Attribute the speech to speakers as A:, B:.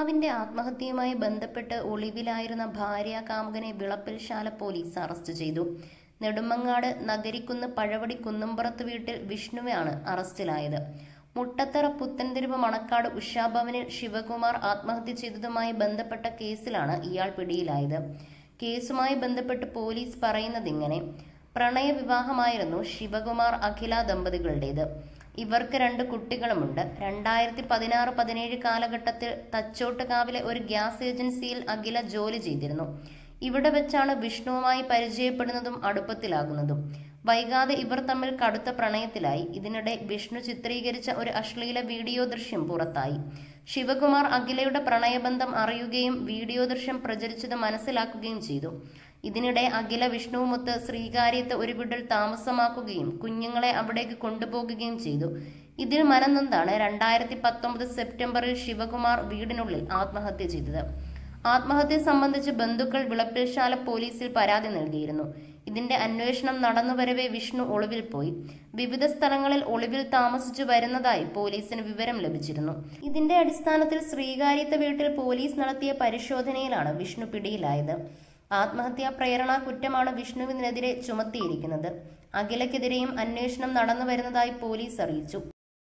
A: യുവാവിന്റെ ആത്മഹത്യയുമായി ബന്ധപ്പെട്ട് ഒളിവിലായിരുന്ന ഭാര്യ കാമുകനെ വിളപ്പിൽശാല പോലീസ് അറസ്റ്റ് ചെയ്തു നെടുമങ്ങാട് നഗരിക്കുന്ന് പഴവടി കുന്നുംപുറത്ത് വീട്ടിൽ വിഷ്ണുവാണ് അറസ്റ്റിലായത് മുട്ടത്തറ പുത്തൻതെരുവ് മണക്കാട് ഉഷാഭവനിൽ ശിവകുമാർ ആത്മഹത്യ ചെയ്തതുമായി ബന്ധപ്പെട്ട കേസിലാണ് ഇയാൾ പിടിയിലായത് കേസുമായി ബന്ധപ്പെട്ട് പോലീസ് പറയുന്നതിങ്ങനെ പ്രണയവിവാഹമായിരുന്നു ശിവകുമാർ അഖില ദമ്പതികളുടേത് ഇവർക്ക് രണ്ട് കുട്ടികളുമുണ്ട് രണ്ടായിരത്തി പതിനാറ് പതിനേഴ് കാലഘട്ടത്തിൽ തച്ചോട്ടുകാവിലെ ഒരു ഗ്യാസ് ഏജൻസിയിൽ അഖില ജോലി ചെയ്തിരുന്നു ഇവിടെ വെച്ചാണ് വിഷ്ണുവുമായി പരിചയപ്പെടുന്നതും അടുപ്പത്തിലാകുന്നതും വൈകാതെ ഇവർ തമ്മിൽ കടുത്ത പ്രണയത്തിലായി ഇതിനിടെ വിഷ്ണു ചിത്രീകരിച്ച ഒരു അശ്ലീല വീഡിയോ ദൃശ്യം പുറത്തായി ശിവകുമാർ അഖിലയുടെ പ്രണയബന്ധം അറിയുകയും വീഡിയോ ദൃശ്യം പ്രചരിച്ചത് മനസ്സിലാക്കുകയും ചെയ്തു ഇതിനിടെ അഖില വിഷ്ണുവുമൊത്ത് ശ്രീകാര്യത്ത് ഒരു വീട്ടിൽ താമസമാക്കുകയും കുഞ്ഞുങ്ങളെ അവിടേക്ക് കൊണ്ടുപോകുകയും ചെയ്തു ഇതിൽ മനംനൊന്താണ് രണ്ടായിരത്തി പത്തൊമ്പത് സെപ്റ്റംബറിൽ ശിവകുമാർ വീടിനുള്ളിൽ ആത്മഹത്യ ചെയ്തത് ആത്മഹത്യ സംബന്ധിച്ച് ബന്ധുക്കൾ വിളപ്പിൽശാല പോലീസിൽ പരാതി നൽകിയിരുന്നു ഇതിന്റെ അന്വേഷണം നടന്നുവരവേ വിഷ്ണു ഒളിവിൽ പോയി വിവിധ സ്ഥലങ്ങളിൽ ഒളിവിൽ താമസിച്ചു വരുന്നതായി പോലീസിന് വിവരം ലഭിച്ചിരുന്നു ഇതിന്റെ അടിസ്ഥാനത്തിൽ ശ്രീകാര്യത്തെ വീട്ടിൽ പോലീസ് നടത്തിയ പരിശോധനയിലാണ് വിഷ്ണു പിടിയിലായത് ആത്മഹത്യാ പ്രേരണ കുറ്റമാണ് വിഷ്ണുവിനെതിരെ ചുമത്തിയിരിക്കുന്നത് അഖിലക്കെതിരെയും അന്വേഷണം നടന്നു വരുന്നതായി പോലീസ് അറിയിച്ചു